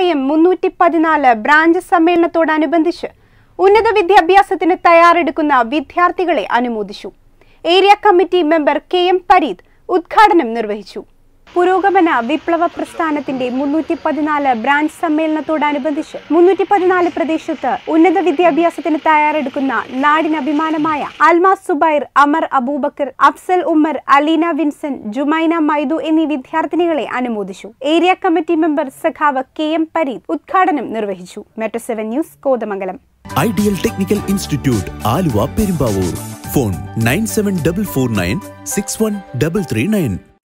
M മുന്നൂറ്റി പതിനാല് branch സമ്മേളനത്തോടനുബന്ധിച്ച് ഉന്നത വിദ്യാഭ്യാസത്തിന് തയ്യാറെടുക്കുന്ന വിദ്യാർത്ഥികളെ അനുമോദിച്ചു area committee member K M Pareed ഉദ്ഘാടനം നിർവഹിച്ചു പുരോഗമന വിപ്ലവ പ്രസ്ഥാനത്തിന്റെ മുന്നൂറ്റി പതിനാല് ബ്രാഞ്ച് സമ്മേളനത്തോടനുബന്ധിച്ച് മുന്നൂറ്റി പതിനാല് പ്രദേശത്ത് ഉന്നത വിദ്യാഭ്യാസത്തിന് തയ്യാറെടുക്കുന്ന നാടിന് അഭിമാനമായ അൽമാസ് സുബൈർ അമർ അബൂബക്കർ അഫ്സൽ ഉമ്മർ അലീന വിൻസെന്റ് ജുമൈന മൈദു എന്നീ വിദ്യാർത്ഥിനികളെ അനുമോദിച്ചു ഏരിയ കമ്മിറ്റി മെമ്പർ സഖാവ് കെ എം പരീദ് ഉദ്ഘാടനം നിർവഹിച്ചു metro seven news Kothamangalam ideal technical institute Aluva Perumbavoor phone nine seven double four nine six one double three nine